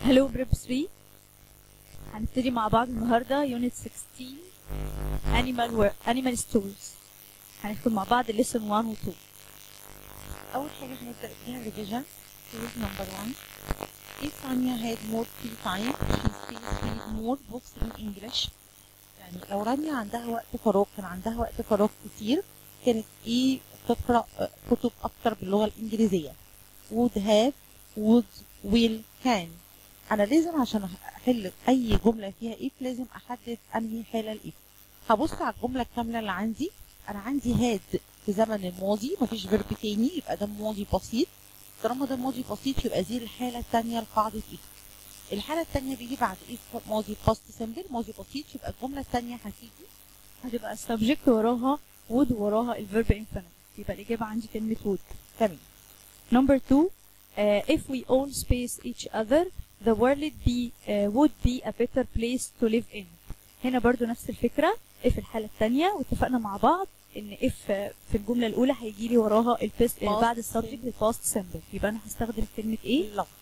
هلو بريب 3 هنبتدي مع بعض النهارده يونت 16 انيمال انيمال ستورز هندخل مع بعض ليسون 1 و 2 أول حاجة هنبدأ فيها revision page number one if Tanya had more free time she stays read more books in English يعني لو رانيا عندها وقت فراغ كان عندها وقت فراغ كتير كانت ايه تقرأ آه، كتب أكتر باللغة الإنجليزية would have would will can أنا لازم عشان أحل أي جملة فيها if لازم أحدد أنهي حالة الإف هبص على الجملة الكاملة اللي عندي أنا عندي had في زمن الماضي مفيش فيرب تاني يبقى ده ماضي بسيط طالما ده ماضي بسيط يبقى دي الحالة التانية لقاعدة if الحالة التانية بيجي بعد if ماضي past simple ماضي بسيط يبقى الجملة التانية هتيجي هتبقى السبجكت وراها would وراها الفيرب infinitive يبقى الإجابة عندي كلمة would تمام Number two, uh, if we all space each other, the world be uh, would be a better place to live in. هنا برضو نفس الفكرة if الحالة التانية واتفقنا مع بعض ان if uh, في الجملة الأولى هيجي لي وراها البس Past بعد السبجكت الباست سمبل يبقى أنا هستخدم كلمة ايه؟ love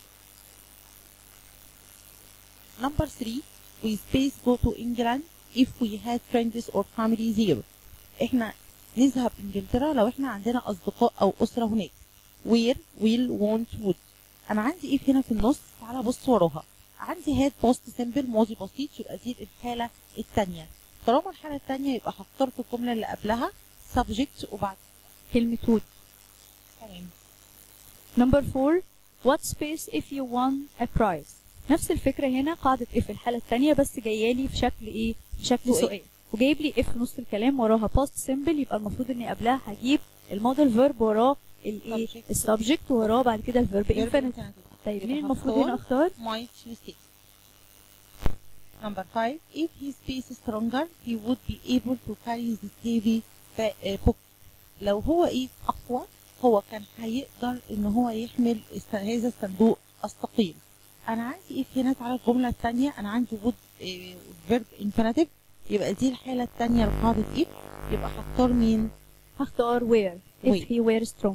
number three we space go to England if we had friends or family there احنا نذهب انجلترا لو احنا عندنا اصدقاء او اسره هناك where will want would انا عندي if هنا في النص تعالى بص وراها عندي had past simple ماضي بسيط يبقى دي الحاله الثانيه طالما الحاله الثانيه يبقى هختار في الجمله اللي قبلها subject وبعد كلمة would. تمام Number four, what space if you won a prize؟ نفس الفكرة هنا قاعدة if الحالة التانية بس جاية لي في شكل ايه؟ في شكل سؤال. سؤال وجايب لي if في نص الكلام وراها past simple يبقى المفروض اني قبلها هجيب الموديل فيرب وراه الايه؟ Subject. السبجكت وراه بعد كده الفيرب Verb infinitive infinitive. طيب يبقى مين المفروض هنا هختار اختار؟ might you say. Number five, if his face is stronger, he would be able to carry this heavy ba- uh, book. لو هو ايه اقوى هو كان هيقدر ان هو يحمل است- هذا الصندوق الثقيل. انا عندي ايه هنا تعالى الجمله الثانيه انا عندي would فيرب infinitive يبقى دي الحاله الثانيه لقاعده if يبقى هختار مين؟ هختار where if Where. he were strong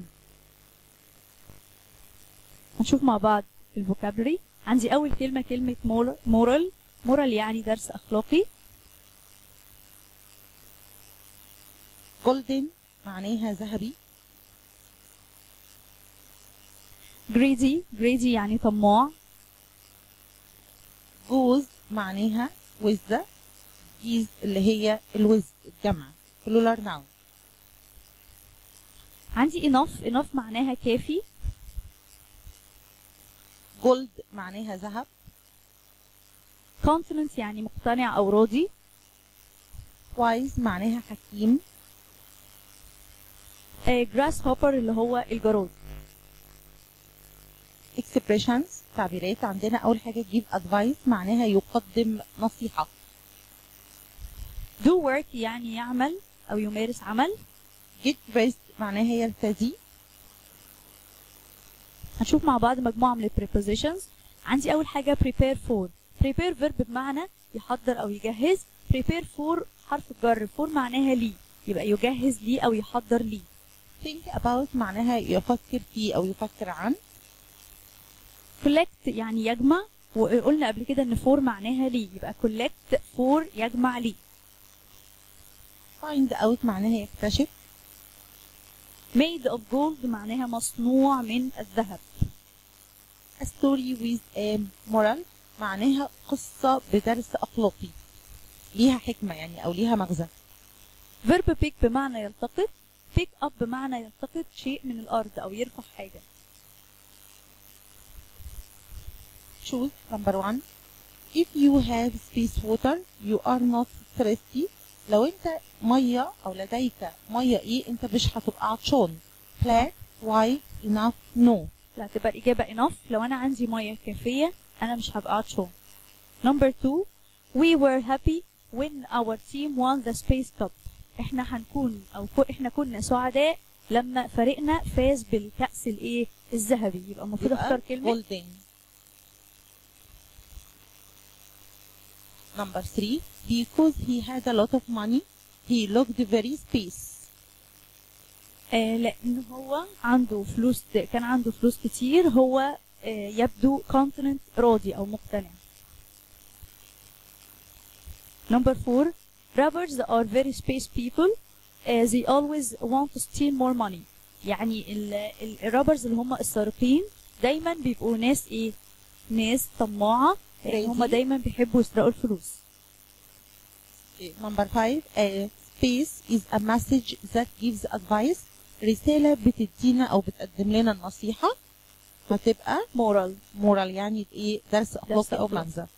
هنشوف مع بعض الفوكابلري عندي اول كلمة كلمة moral moral يعني درس اخلاقي golden معناها ذهبي greedy greedy يعني طماع جوز معناها وزة جيز اللي هي الوز الجمع plural noun عندي enough enough معناها كافي جولد معناها ذهب confident يعني مقتنع او راضي wise معناها حكيم آه، grasshopper اللي هو الجراد expressions تعبيرات عندنا أول حاجة تجيب advice معناها يقدم نصيحة do work يعني يعمل او يمارس عمل get dressed معناها يرتدي هنشوف مع بعض مجموعة من ال prepositions عندي أول حاجة prepare for prepare verb بمعنى يحضر أو يجهز prepare for حرف الجر for معناها لي يبقى يجهز لي أو يحضر لي think about معناها يفكر فيه أو يفكر عن collect يعني يجمع وقلنا قبل كده إن for معناها لي يبقى collect for يجمع لي find out معناها يكتشف made of gold معناها مصنوع من الذهب a story with a moral معناها قصة بدرس أخلاقي ليها حكمة يعني أو ليها مغزى verb pick بمعنى يلتقط pick up بمعنى يلتقط شيء من الأرض أو يرفع حاجة choose number one if you have space water you are not thirsty لو انت ميه او لديك ميه ايه انت مش هتبقى عطشان black white enough no لا تبقى الإجابة enough لو أنا عندي مية كافية أنا مش هبقى عطشان. Number two we were happy when our team won the space cup. إحنا هنكون أو كو إحنا كنا سعداء لما فريقنا فاز بالكأس الإيه الذهبي يبقى المفروض يبقى أختار كلمة golden number three because he had a lot of money he looked very space آه لأن هو عنده فلوس كان عنده فلوس كتير هو آه، يبدو confident راضي او مقتنع number four robbers are very space people uh, they always want to steal more money يعني الرابرز اللي هم السارقين دايما بيبقوا ناس ايه ناس طماعة يعني هم Crazy. دايما بيحبوا يسرقوا الفلوس Number five, a space is a message that gives advice. رسالة بتدينا أو بتقدم لنا النصيحة هتبقى moral moral يعني إيه درس أخلاقي أو أخلاقي. مغزى.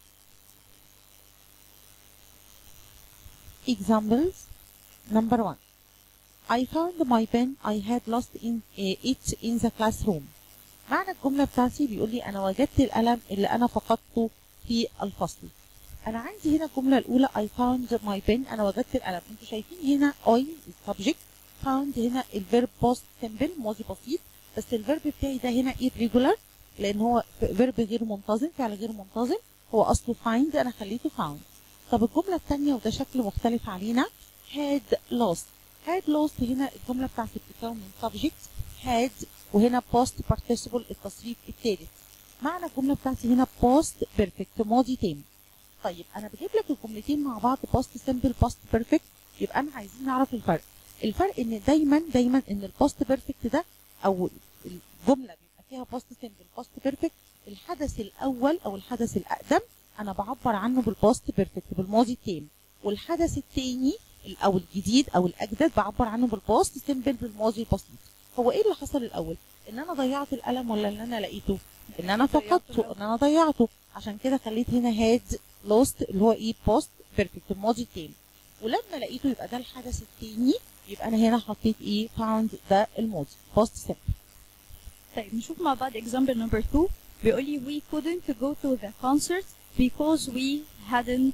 Examples Number one, I found my pen I had lost in uh, it in the classroom. معنى الجملة بتاعتي بيقول لي أنا وجدت القلم اللي أنا فقدته في الفصل. أنا عندي هنا الجملة الأولى I found my pen أنا وجدت القلم. أنتوا شايفين هنا I subject found هنا الفيرب post simple ماضي بسيط بس الفيرب بتاعي ده هنا irregular لأن هو فيرب غير منتظم فعل غير منتظم هو أصله find أنا خليته found. طب الجملة الثانية وده شكل مختلف علينا had lost had lost هنا الجملة بتاعتي بتتكون من subject had وهنا past participle التصريف الثالث معنى الجملة بتاعتي هنا past perfect ماضي تام طيب أنا بجيب لك الجملتين مع بعض past simple past perfect يبقى أنا عايزين نعرف الفرق الفرق إن دايما دايما إن الباست بيرفكت ده أو الجملة بيبقى فيها past simple past perfect الحدث الأول أو الحدث الأقدم أنا بعبر عنه بالباست بيرفكت بالماضي التام والحدث التاني او الجديد او الاجدد بعبر عنه بالباست سيمبل بالماضي البسيط هو ايه اللي حصل الاول ان انا ضيعت القلم ولا ان انا لقيته ان انا ضيعته فقدته الأول. ان انا ضيعته عشان كده خليت هنا هاد لوست اللي هو ايه باست بيرفكت الماضي التام ولما لقيته يبقى ده الحدث التاني يبقى انا هنا حطيت ايه فاوند ده الماضي باست سيمبل طيب نشوف مع بعض example number two بيقول لي we couldn't go to the concert because we hadn't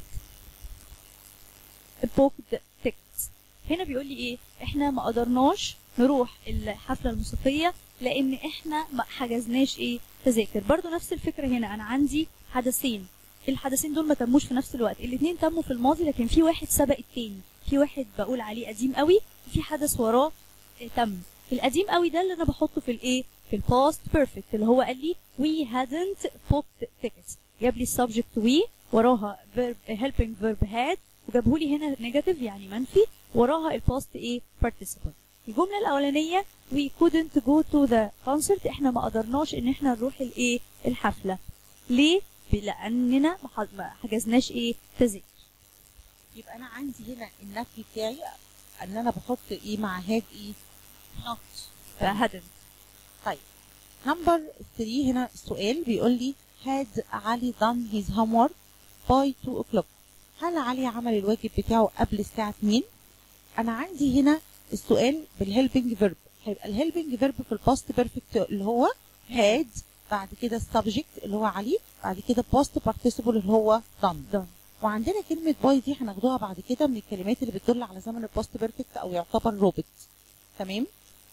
booked tickets هنا بيقول لي ايه احنا ما قدرناش نروح الحفلة الموسيقية لان احنا ما حجزناش ايه تذاكر برضو نفس الفكرة هنا انا عندي حدثين الحدثين دول ما تموش في نفس الوقت الاثنين تموا في الماضي لكن في واحد سبق التاني في واحد بقول عليه قديم قوي وفي حدث وراه آه، تم القديم قوي ده اللي انا بحطه في الايه في الباست بيرفكت اللي هو قال لي we hadn't booked tickets جاب لي السبجكت we وراها verb helping verb had وجابه لي هنا نيجاتيف يعني منفي وراها الباست ايه participle الجمله الاولانيه we couldn't go to the concert احنا ما قدرناش ان احنا نروح الايه الحفله ليه لاننا ما ح- ما حجزناش ايه تذاكر يبقى انا عندي هنا النفي بتاعي ان انا بحط ايه مع هاد ايه not فهدن طيب نمبر 3 هنا السؤال بيقول لي had علي done his homework by 2 o'clock هل علي عمل الواجب بتاعه قبل الساعة 2 انا عندي هنا السؤال بالهيلبنج فيرب هيبقى الهيلبنج فيرب في الباست بيرفكت اللي هو had بعد كده السبجكت اللي هو علي بعد كده باست participle اللي هو done done وعندنا كلمة باي دي هناخدوها بعد كده من الكلمات اللي بتدل على زمن الباست بيرفكت أو يعتبر روبوت تمام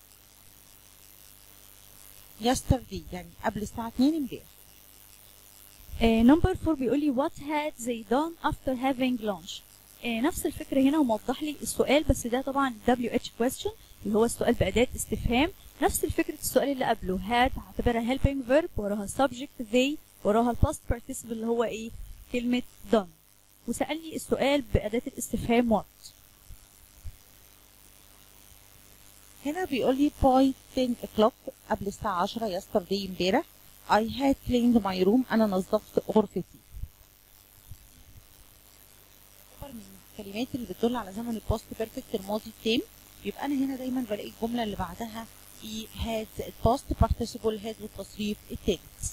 yesterday يعني قبل الساعة 2 امبارح نمبر 4 بيقول لي what had they done after having lunch آه، نفس الفكرة هنا وموضح لي السؤال بس ده طبعا WH question اللي هو السؤال بأداة استفهام نفس الفكرة السؤال اللي قبله had هعتبرها helping verb وراها subject they وراها الباست participle اللي هو ايه كلمة done وسألني السؤال بأداة الاستفهام what هنا بيقول لي by 10 o'clock قبل الساعة 10 yesterday امبارح I had cleaned my room أنا نظفت غرفتي يعتبر من الكلمات اللي بتدل على زمن الباست بيرفكت الماضي التام يبقى أنا هنا دايما بلاقي الجملة اللي بعدها اي had الباست participle had والتصريف التالت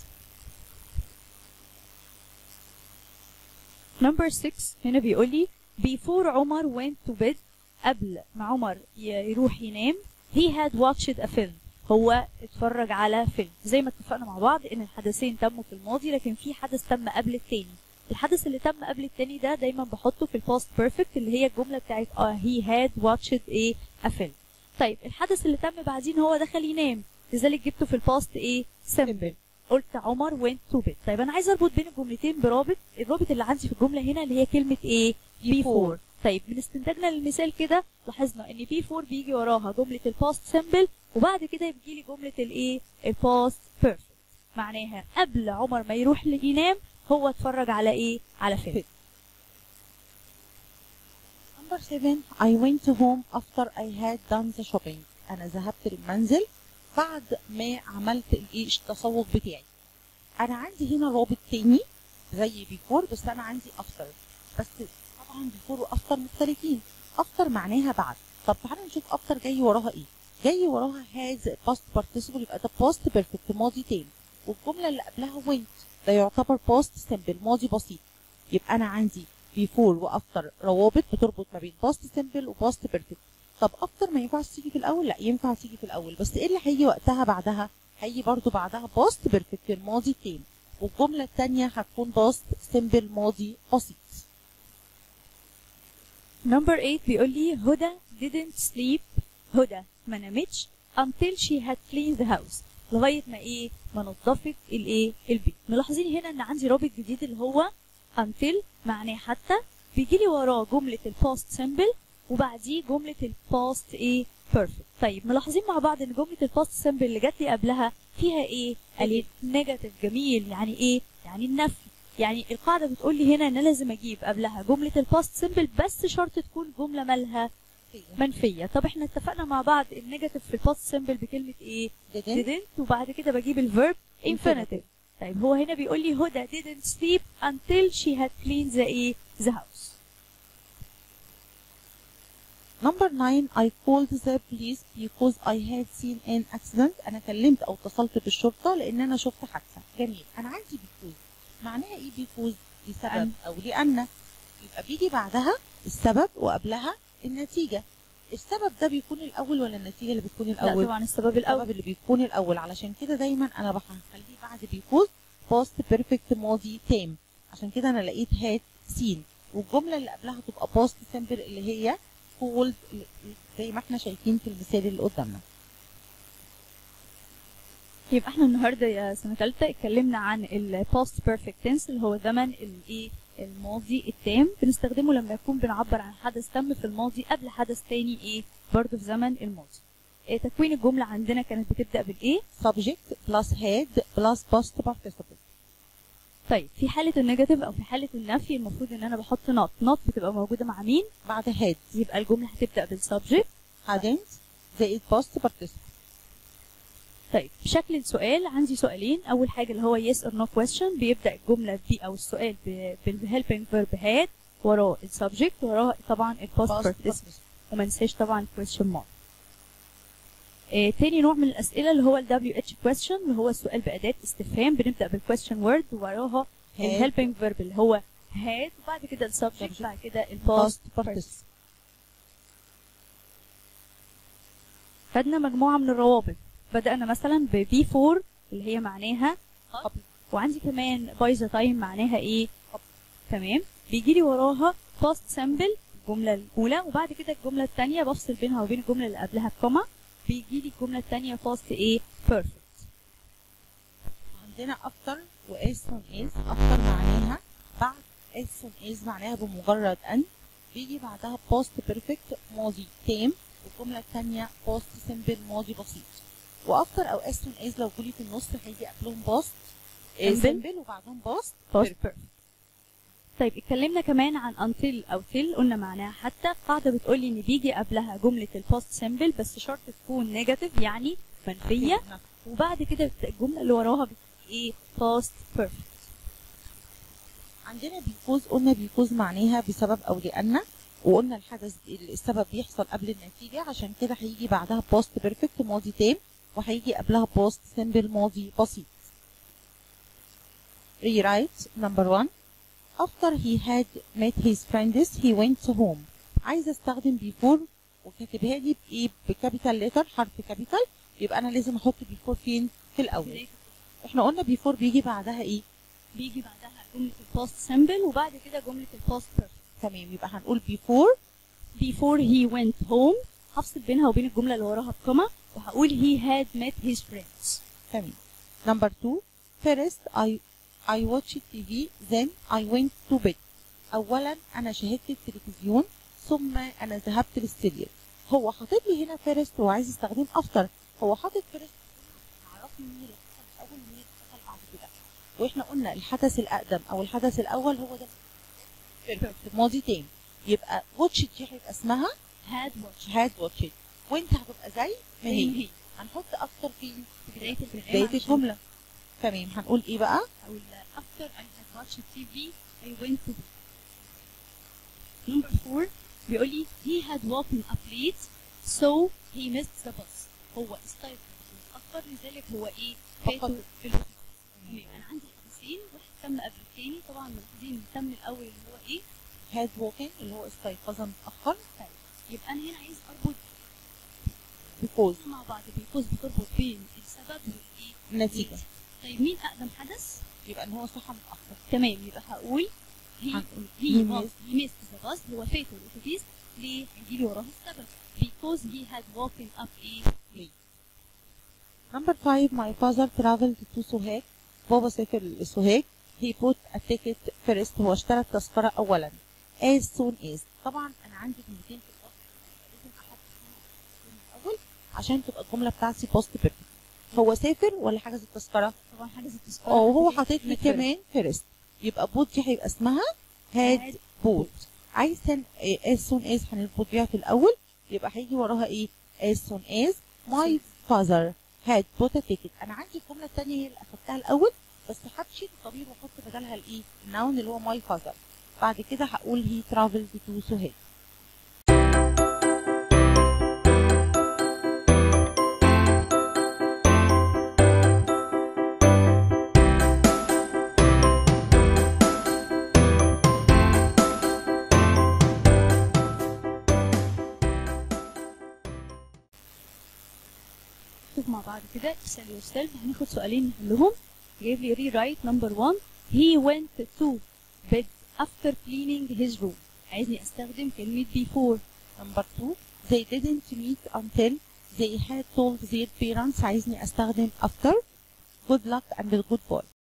number 6 هنا بيقول لي before عمر went to bed قبل ما عمر ي- يروح ينام he had watched a film هو اتفرج على فيلم زي ما اتفقنا مع بعض ان الحدثين تموا في الماضي لكن في حدث تم قبل التاني الحدث اللي تم قبل التاني ده دايما بحطه في الباست بيرفكت اللي هي الجمله بتاعت اه he had watched a, a film طيب الحدث اللي تم بعدين هو دخل ينام لذلك جبته في الباست ايه simple قلت عمر went to bed طيب انا عايزه اربط بين الجملتين برابط الرابط اللي عندي في الجمله هنا اللي هي كلمه ايه before طيب من استنتاجنا للمثال كده لاحظنا ان before بيجي وراها جمله الباست simple وبعد كده بيجي لي جمله الايه الباست perfect معناها قبل عمر ما يروح ينام هو اتفرج على ايه على فيلم Number seven, I went home after I had done the shopping. أنا ذهبت للمنزل بعد ما عملت الايه التسوق بتاعي. أنا عندي هنا رابط تاني زي بيفور بس أنا عندي after. بس طبعا بيفور وافتر مختلفين. after معناها بعد. طب تعالوا نشوف after جاي وراها ايه. جاي وراها has past participle يبقى ده past perfect ماضي تام. والجملة اللي قبلها went ده يعتبر past simple ماضي بسيط. يبقى أنا عندي بيفور وافتر روابط بتربط ما بين باست سيمبل وباست بيرفكت طب افتر ما ينفعش تيجي في الاول لا ينفع تيجي في الاول بس ايه اللي هيجي وقتها بعدها هيجي برضو بعدها باست بيرفكت في الماضي التاني والجمله الثانيه هتكون باست سيمبل ماضي بسيط Number 8 بيقول لي هدى didn't sleep هدى ما نامتش until she had cleaned the house لغاية ما ايه ما نظفت الايه البيت ملاحظين هنا ان عندي رابط جديد اللي هو until معناه حتى بيجي لي وراه جملة الباست سيمبل وبعديه جملة الباست ايه perfect طيب ملاحظين مع بعض ان جملة الباست سيمبل اللي جات لي قبلها فيها ايه قال لي نيجاتيف جميل يعني ايه يعني النفي يعني القاعدة بتقول لي هنا ان أنا لازم اجيب قبلها جملة الباست سيمبل بس شرط تكون جملة مالها منفية طب احنا اتفقنا مع بعض النيجاتيف في الباست سيمبل بكلمة ايه didn't didn't وبعد كده بجيب الفيرب infinitive طيب هو هنا بيقول لي هدى didn't sleep until she had cleaned the ايه the house Number nine, I called the police because I had seen an accident. أنا كلمت أو اتصلت بالشرطة لأن أنا شفت حادثة. جميل. أنا عندي because. معناها إيه because؟ لسبب أن. أو لأن. يبقى بيجي بعدها السبب وقبلها النتيجة. السبب ده بيكون الأول ولا النتيجة اللي بتكون لا الأول؟ طبعا السبب الاول السبب اللي بيكون الأول علشان كده دايما أنا بخليه بعد because past perfect ماضي تام. عشان كده أنا لقيت had seen. والجملة اللي قبلها تبقى past simple اللي هي called زي ما احنا شايفين في المثال اللي قدامنا يبقى احنا النهارده يا سنه ثالثه اتكلمنا عن الباست بيرفكت تنس اللي هو زمن الايه الماضي التام بنستخدمه لما يكون بنعبر عن حدث تم في الماضي قبل حدث تاني ايه برضه في زمن الماضي إيه تكوين الجمله عندنا كانت بتبدا بالايه subject plus had plus past participle طيب في حاله النيجاتيف او في حاله النفي المفروض ان انا بحط نوت نوت بتبقى موجوده مع مين بعد had يبقى الجمله هتبدا بالسبجكت hadn't زائد past participle طيب بشكل السؤال عندي سؤالين اول حاجه اللي هو yes or no question بيبدا الجمله دي او السؤال بالهيلبنج فيرب هاد وراه السبجكت وراه طبعا الباست past participle participle وما ننساش طبعا question mark آه تاني نوع من الاسئله اللي هو ال WH question اللي هو السؤال باداه استفهام بنبدا بالquestion word وراها had الهيلبنج فيرب اللي هو had وبعد كده السبجكت Subject. بعد كده الباست past participle خدنا مجموعه من الروابط بدانا مثلا ب before اللي هي معناها قبل وعندي كمان باي ذا تايم معناها ايه قبل. تمام بيجي لي وراها past simple الجمله الاولى وبعد كده الجمله الثانيه بفصل بينها وبين الجمله اللي قبلها بكوما بيجي لي الجمله الثانيه past ايه perfect عندنا after و as soon as after معناها بعد as soon as معناها بمجرد أن بيجي بعدها past perfect ماضي تام والجملة الثانية past simple ماضي بسيط وافتر او as soon as لو جولي في النص هيجي قبلهم past Simple. simple وبعدهم past past perfect طيب اتكلمنا كمان عن until او till قلنا معناها حتى قاعده بتقول لي ان بيجي قبلها جمله الباست سيمبل بس شرط تكون نيجاتيف يعني منفيه وبعد كده الجمله اللي وراها بتبقى ايه past perfect عندنا بيفوز قلنا بيفوز معناها بسبب او لان وقلنا الحدث السبب بيحصل قبل النتيجة عشان كده هيجي بعدها باست بيرفكت ماضي تام وهيجي قبلها باست سيمبل ماضي بسيط rewrite number one after he had met his friends he went home عايزة استخدم before وكاتبها لي بايه بكابيتال لتر حرف كابيتال يبقى انا لازم احط before فين في الاول احنا قلنا before بيجي بعدها ايه بيجي بعدها جمله الباست سيمبل وبعد كده جمله الباست بيرفكت تمام يبقى هنقول before before he went home هفصل بينها وبين الجمله اللي وراها بكوما وهقول he had met his friends تمام number two first I I watched TV then I went to bed أولا أنا شاهدت التلفزيون ثم أنا ذهبت للسرير هو حاطط لي هنا first وعايز يستخدم after هو حاطط first عرفني مين اللي حصل الأول ومين اللي حصل بعد واحنا قلنا الحدث الاقدم او الحدث الاول هو ده في الماضي تاني يبقى واتشت دي هيبقى اسمها had watched هاد واتشت وانت هتبقى زي ما زي ما هي هي هنحط اكتر في في بداية الكلام بدايه عشان الجمله تمام هنقول ايه بقى أقول after I had watched TV I went to bed. Number four بيقول لي he had woken up late so he missed the bus. هو استيقظ متأخر لذلك هو إيه؟ فاته فقط. في الأتوبيس. تمام أنا عندي حدثين واحد تم قبل التاني طبعا ملاحظين إن تم الأول اللي هو إيه؟ هاد ووكينج اللي هو استيقظ متاخر طيب يبقى أنا هنا عايز أربط بيكوز مع بعض بيكوز بتربط بين السبب والإيه؟ النتيجه طيب مين أقدم حدث؟ يبقى ان هو صحى متاخر تمام يبقى هقول he هنقول he he was missed. he missed the bus هو فاته الاتوبيس ليه؟ هيجي لي وراه السبب because he had woken up ايه؟ Number five, my father traveled to Sohag. بابا سافر لسوهاج. He put a ticket first. هو اشترى التذكرة أولا. As soon as. طبعا أنا عندي جملتين في الوقت. لازم أحط فيهم الأول عشان تبقى الجملة بتاعتي post perfect. هو سافر ولا حجز التذكرة؟ طبعا حاجة زي التذكرة اه وهو هتبقى حاطط لي first. كمان first. يبقى بوت دي هيبقى اسمها had had bought. عايز تن... إيه، as soon as هنربط بيها في الأول يبقى هيجي وراها إيه؟ as soon as my father had bought a ticket. أنا عندي الجملة التانية هي اللي أخدتها الأول بس هشيل الضمير وأحط بدلها الإيه؟ النون اللي هو my father. بعد كده هقول he traveled to Sohag. شوف مع بعض كده اسأل yourself هناخد سؤالين نحلهم جايب لي rewrite number one he went to bed after cleaning his room عايزني استخدم كلمة before Number two, they didn't meet until they had told their parents عايزني أستخدم after. Good luck and goodbye.